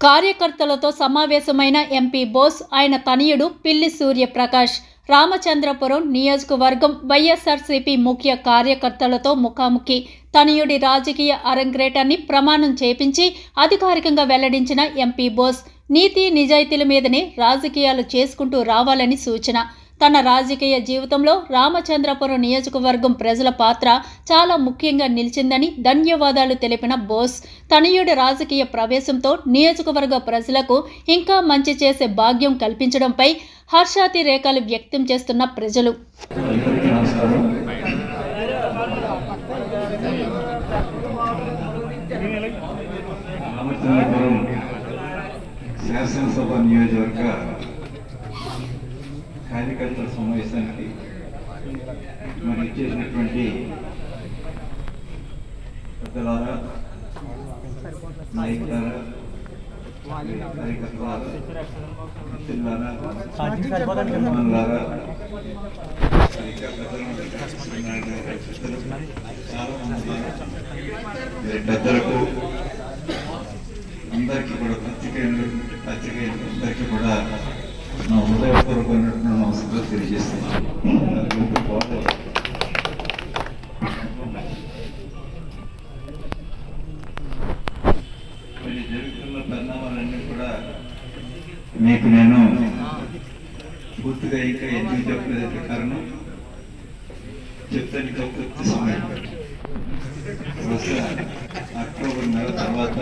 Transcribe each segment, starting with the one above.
కార్యకర్తలతో సమావేశమైన ఎంపీ బోస్ ఆయన తనయుడు పిల్లి సూర్యప్రకాష్ రామచంద్రపురం నియోజకవర్గం వైఎస్ఆర్సీపీ ముఖ్య కార్యకర్తలతో ముఖాముఖి తనయుడి రాజకీయ అరంగ్రేటాన్ని ప్రమాణం చేపించి అధికారికంగా వెల్లడించిన ఎంపీ బోస్ నీతి నిజాయితీల మీదనే రాజకీయాలు చేసుకుంటూ రావాలని సూచన తన రాజకీయ జీవితంలో రామచంద్రపురం నియోజకవర్గం ప్రజల పాత్ర చాలా ముఖ్యంగా నిలిచిందని ధన్యవాదాలు తెలిపిన బోస్ తనయుడి రాజకీయ ప్రవేశంతో నియోజకవర్గ ప్రజలకు ఇంకా మంచి చేసే భాగ్యం కల్పించడంపై హర్షాతిరేకాలు వ్యక్తం చేస్తున్న ప్రజలు అందరికీ నమస్కారం రామచంద్రపురం శాసనసభ నియోజకవర్గ కార్యకర్తల సమావేశానికి మరి ఇచ్చేసినటువంటి పెద్దలారా నాయకులారా కార్యకర్తలారా మిత్రులారా అభిమానులారా ఇంకా పెద్దలు చాలా మంది ఉన్నారు. మీరు పెద్దలకు అందరికీ కూడా పత్రికలు పత్రికలు అందరికీ కూడా నా హృదయపూర్వకమైనటువంటి నమస్కారం తెలియజేస్తున్నాను మరి జరుగుతున్న పరిణామాలన్నీ కూడా మీకు నేను పూర్తిగా ఇంకా ఎందుకు చెప్పలేదంటే కారణం చెప్తాను ఇంకా పూర్తి సమయం బహుశా అక్టోబర్ నెల తర్వాత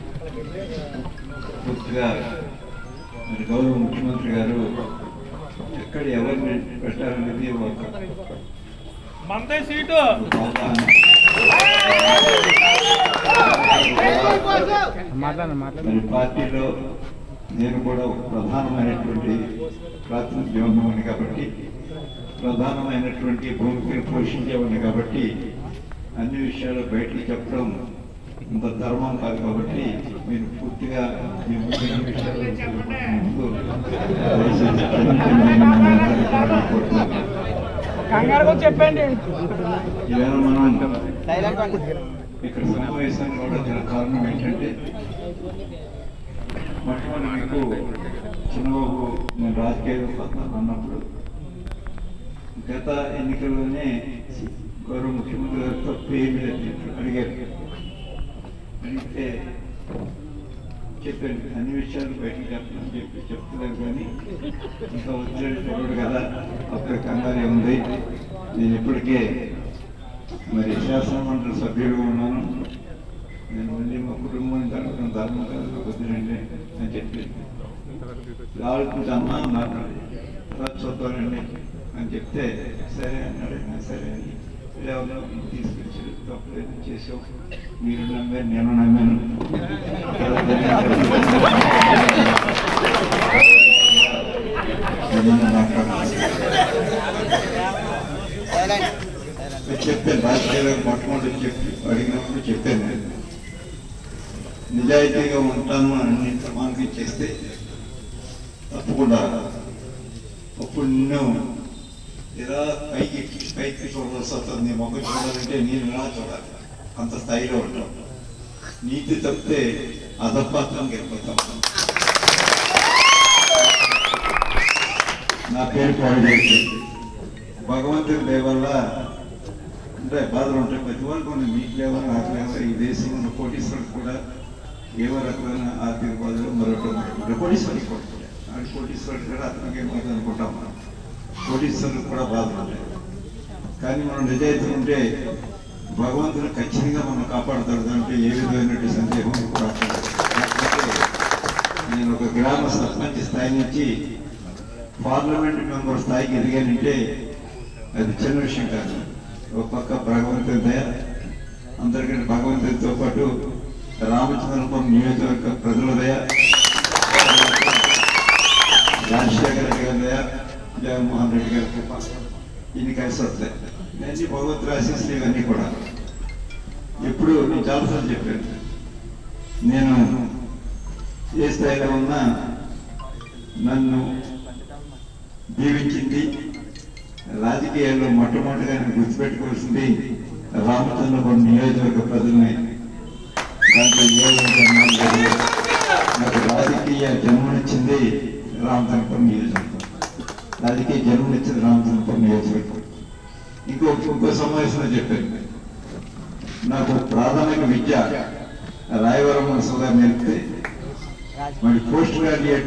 పూర్తిగా మరి గౌరవ ముఖ్యమంత్రి గారు ఎక్కడ ఎవరిని పెట్టాలనేది ఒక మందే సీటు అవగాహన మరి పార్టీలో నేను కూడా ఒక ప్రధానమైనటువంటి ప్రాతినిధ్యం ఉన్నవాడిని కాబట్టి ప్రధానమైనటువంటి భూమికను పోషించేవాడిని కాబట్టి అన్ని విషయాలు బయటకు చెప్పడం ఇంత ధర్మం కాదు కాబట్టి మీరు పూర్తిగా మీ ముందు అన్ని విషయాలు ముందు దయచేసి క్షమించండి. నేను అందరికీ కూడా కోరుతున్నాను. కంగారుగా చెప్పండి ఈవేళ మనం ఇక్కడ సమావేశాన్ని కూడా గల కారణం ఏంటంటే మొట్టమొదటి మీకు చిన్నబాబు నేను రాజకీయాలకు వస్తాను అన్నప్పుడు గత ఎన్నికల్లోనే గౌరవ ముఖ్యమంత్రి గారు తప్పు ఏమి లేదు అడిగారు అడిగితే చెప్పాను అన్ని విషయాలు బయటకు చెప్పని చెప్పి చెప్తలేదు కానీ ఇంకా వచ్చాడు చూడడు కదా అక్కడ కంగారే ఉంది నేను ఇప్పటికే మరి శాసన మండలి సభ్యులుగా ఉన్నాను నేను మళ్ళీ మా కుటుంబాన్ని కనుక ధర్మం కనుక వద్దులండి అని చెప్పి ఆలోచించి అమ్మా అన్నారు తర్వాత చూద్దానండి అని చెప్తే సరే అన్నాడు "ఆ, సరే అని ఎవరో తీసుకొచ్చి తప్పలేదు చేసావు మీరు నమ్మారు నేను నమ్మాను ఏదైనా మాట్లాడాలి చెప్పాను రాజకీయాలకు మొట్టమొదటి చెప్పి అడిగినప్పుడు చెప్పాను నేను నిజాయితీగా ఉంటాను అని ప్రమాణం చేస్తే తప్పకుండా అప్పుడు నిన్ను ఇలా పైకి పైకి చూడవలసి వస్తుంది నీ మొక్క చూడాలంటే నేను ఇలా చూడాలి అంత స్థాయిలో ఉంటాం నీతి తప్పితే అధపాత్రం వెళ్ళిపోతాం నా పేరు పాడు చేసి భగవంతుని దయ వల్ల అంటే బాధలు ఉంటాయి ప్రతి వారికి కొన్ని మీకు లేవో నాకు లేవో ఈ దేశంలో ఉన్న కోటీశ్వరుడు కూడా ఏవో రకమైన ఆర్థిక బాధలు మరొకటి ఉంటాయి కోటీశ్వరుడు కూడా ఆ కోటీశ్వరుడు కూడా అతనికి ఏమవుతుంది అనుకుంటాం మనం కోటీశ్వరులకు కూడా బాధలు ఉంటాయి కానీ మనం నిజాయితీ ఉంటే భగవంతుడు ఖచ్చితంగా మనం కాపాడుతాడు దాంట్లో ఏ విధమైనటువంటి సందేహం కూడా అక్కర్లేదు. కాకపోతే నేను ఒక గ్రామ సర్పంచ్ స్థాయి నుంచి పార్లమెంట్ మెంబర్ స్థాయికి ఎదిగానంటే అది చిన్న విషయం కాదు ఒక పక్క భగవంతుని దయ అందరికంటే భగవంతునితో పాటు రామచంద్రపురం నియోజకవర్గ ప్రజల దయ రాజశేఖర రెడ్డి గారి దయ జగన్మోహన్ రెడ్డి గారి కృప ఇన్ని కలిసి వస్తాయి నేను భగవంతుడు ఆశీస్సులు ఇవన్నీ కూడా ఇప్పుడు నేను చాలాసార్లు చెప్పాను నేను ఏ స్థాయిలో ఉన్నా నన్ను దీవించింది రాజకీయాల్లో మొట్టమొదటిగా నేను గుర్తుపెట్టుకోవాల్సింది రామచంద్రపురం నియోజకవర్గ ప్రజల్ని దాంట్లో ఏ విధంగా నాకు రాజకీయ జన్మనిచ్చింది రామచంద్రపురం నియోజకవర్గం ఇంకో ఇంకో సమావేశంలో చెప్పాను నాకు ప్రాథమిక విద్య రాయవరం మనసు గారు నేర్పితే మరి పోస్ట్ గ్రాడ్యుయేట్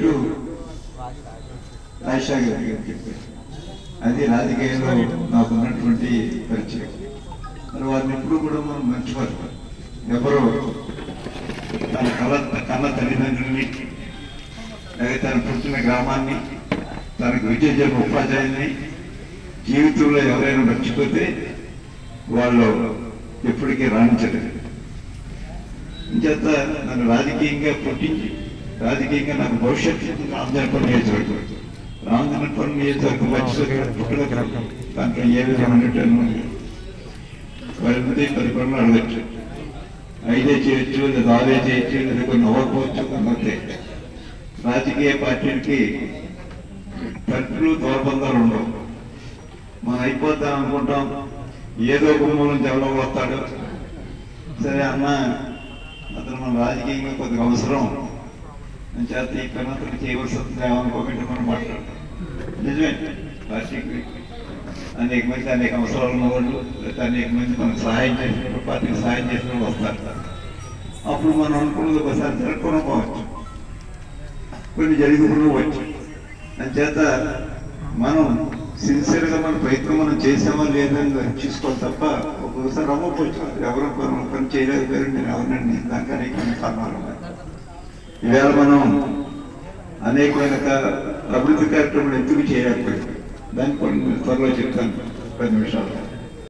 రాజశేఖర్ గారు చెప్పారు అది రాజకీయాల్లో నాకు ఉన్నటువంటి పరిచయం మరి వారిని ఎప్పుడు కూడా మనం మర్చిపోతాం ఎవరో తన కళ కన్న తల్లిదండ్రుల్ని లేదా తన పుట్టిన గ్రామాన్ని తనకు విద్య చెప్పిన ఉపాధ్యాయుల్ని జీవితంలో ఎవరైనా మర్చిపోతే వాళ్ళు ఎప్పటికీ రాణించలేదు ఇంచేత నన్ను రాజకీయంగా పుట్టించి రాజకీయంగా నాకు భవిష్యత్తు రామజనపల్లి నియోజకవర్గం రామజనపల్లి నియోజకవర్గం మర్చిపోతే పుట్టలేదు దాంట్లో ఏ విధమైనటువంటి పరిమితి పరిపాలన అడగచ్చు ఐదే చేయొచ్చు లేదా ఆరే చేయొచ్చు లేదా కొన్ని అవ్వకపోవచ్చు కొన్ని అవుతాయి రాజకీయ పార్టీలకి తలుపులు దౌర్బంధాలు ఉండవు మనం అయిపోతాం అనుకుంటాం ఏదో ఒక మూలం ఎవరో వస్తాడు సరే అన్న అతను మన రాజకీయంగా కొద్దిగా అవసరం అని చేత ఈ పని అతను చేయవలసి వస్తుంది ఏమనుకోకుండా మనం మాట్లాడతాం నిజమే పార్టీకి అనేక మంది అనేక అవసరాలు ఉన్న వాళ్ళు లేదా అనేక మంది మనకు సహాయం చేసిన పార్టీకి సహాయం చేసిన వాళ్ళు వస్తారు అప్పుడు మనం అనుకున్నది ఒకసారి జరగకుండా పోవచ్చు కొన్ని జరుగుకుండా వచ్చు అంచేత మనం సిన్సియర్ గా మన ప్రయత్నం మనం చేసామా లేదని చూసుకోవాలి తప్ప ఒక్కొక్కసారి అవ్వకపోవచ్చు ఎవరో పని పని చేయలేకపోయారు నేను ఎవరినండి దానికి అనేకమైన కారణాలు ఉన్నాయి ఈవేళ మనం అనేకమైన కా- అభివృద్ధి కార్యక్రమాలు ఎందుకు చేయలేకపోయాం దానికి కొన్ని త్వరలో చెప్తాను పది నిమిషాలు